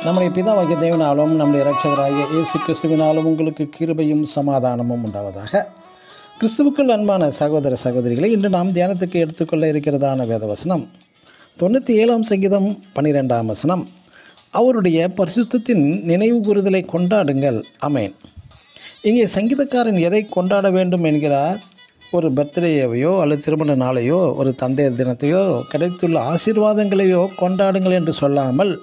நம்முடைய பிதாவாகிய தேவனாலும் நம்முடைய இரட்சகராகிய இயேசு கிறிஸ்துவினாலும் உங்களுக்கு கிருபையும் சமாதானமும் உண்டாவதாக கிறிஸ்துவுக்குள் அன்பான சகோதர சகோதரிகளை இன்று நாம் தியானத்துக்கு எடுத்துக்கொள்ள இருக்கிறதான வேதவசனம் தொண்ணூற்றி ஏழாம் சங்கீதம் பன்னிரெண்டாம் வசனம் அவருடைய பரிசுத்தத்தின் நினைவு கூறுதலை கொண்டாடுங்கள் அமேன் இங்கே சங்கீதக்காரன் எதை கொண்டாட வேண்டும் என்கிறார் ஒரு பர்த்டேயையோ அல்லது திருமண நாளையோ ஒரு தந்தையர் தினத்தையோ கிடைத்துள்ள ஆசீர்வாதங்களையோ கொண்டாடுங்கள் என்று சொல்லாமல்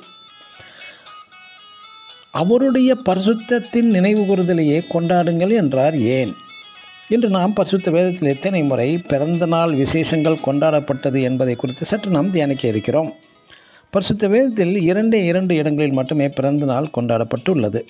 அவருடைய பரிசுத்தத்தின் நினைவு கூறுதலையே கொண்டாடுங்கள் என்றார் ஏன் இன்று நாம் பரிசுத்த வேதத்தில் எத்தனை முறை பிறந்த நாள் விசேஷங்கள் கொண்டாடப்பட்டது என்பதை குறித்து சற்று நாம் தியானிக்க இருக்கிறோம் பரிசுத்த வேதத்தில் இரண்டே இரண்டு இடங்களில் மட்டுமே பிறந்த நாள் கொண்டாடப்பட்டுள்ளது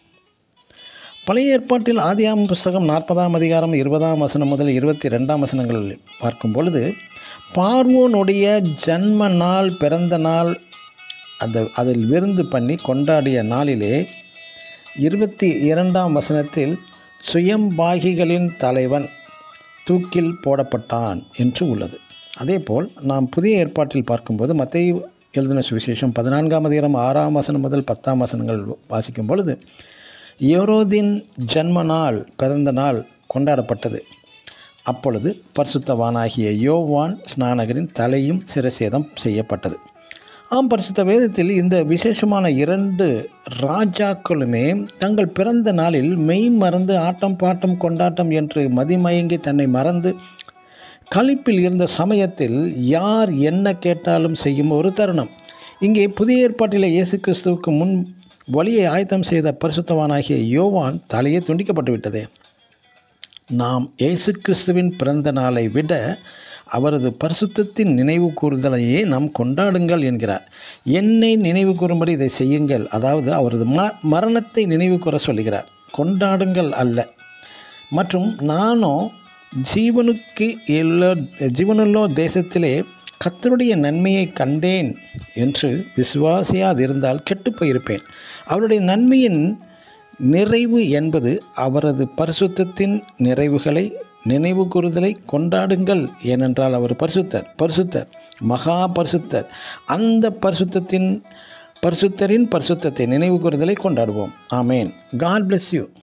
பழைய ஏற்பாட்டில் ஆதியாம் புஸ்தகம் நாற்பதாம் அதிகாரம் இருபதாம் வசனம் முதல் இருபத்தி ரெண்டாம் வசனங்கள் பார்க்கும் பொழுது பார்வோனுடைய ஜன்ம நாள் பிறந்த நாள் அந்த அதில் விருந்து பண்ணி கொண்டாடிய நாளிலே இருபத்தி இரண்டாம் வசனத்தில் சுயம்பாகிகளின் தலைவன் தூக்கில் போடப்பட்டான் என்று உள்ளது அதேபோல் நாம் புதிய ஏற்பாட்டில் பார்க்கும்போது மத்திய எழுதின சுவிசேஷம் பதினான்காம் அதிகாரம் ஆறாம் வசனம் முதல் பத்தாம் வசனங்கள் வாசிக்கும் பொழுது யோரோதின் ஜன்ம நாள் பிறந்த நாள் கொண்டாடப்பட்டது அப்பொழுது பரிசுத்தவானாகிய யோவான் ஸ்நானகரின் தலையும் சிரசேதம் செய்யப்பட்டது ஆம் பரிசுத்த வேதத்தில் இந்த விசேஷமான இரண்டு ராஜாக்களுமே தங்கள் பிறந்த நாளில் மெய் மறந்து ஆட்டம் பாட்டம் கொண்டாட்டம் என்று மதிமயங்கி தன்னை மறந்து களிப்பில் இருந்த சமயத்தில் யார் என்ன கேட்டாலும் செய்யும் ஒரு தருணம் இங்கே புதிய ஏற்பாட்டில் இயேசு கிறிஸ்துவுக்கு முன் வழியை ஆயத்தம் செய்த பரிசுத்தவானாகிய யோவான் தலையே துண்டிக்கப்பட்டு விட்டதே நாம் இயேசு கிறிஸ்துவின் பிறந்த நாளை விட அவரது பரிசுத்தத்தின் நினைவு கூறுதலையே நாம் கொண்டாடுங்கள் என்கிறார் என்னை நினைவு கூறும்படி இதை செய்யுங்கள் அதாவது அவரது ம மரணத்தை நினைவு கூற சொல்லுகிறார் கொண்டாடுங்கள் அல்ல மற்றும் நானும் ஜீவனுக்கு எல்லோ ஜீவனுள்ளோ தேசத்திலே கத்தருடைய நன்மையை கண்டேன் என்று விசுவாசியாதிருந்தால் கெட்டுப் போயிருப்பேன் அவருடைய நன்மையின் நிறைவு என்பது அவரது பரிசுத்தத்தின் நிறைவுகளை நினைவு கூறுதலை கொண்டாடுங்கள் ஏனென்றால் அவர் பரிசுத்தர் பரிசுத்தர் மகா பரிசுத்தர் அந்த பரிசுத்தத்தின் பரிசுத்தரின் பரிசுத்தத்தை நினைவு கூறுதலை கொண்டாடுவோம் ஆமேன் காட் பிளஸ் யூ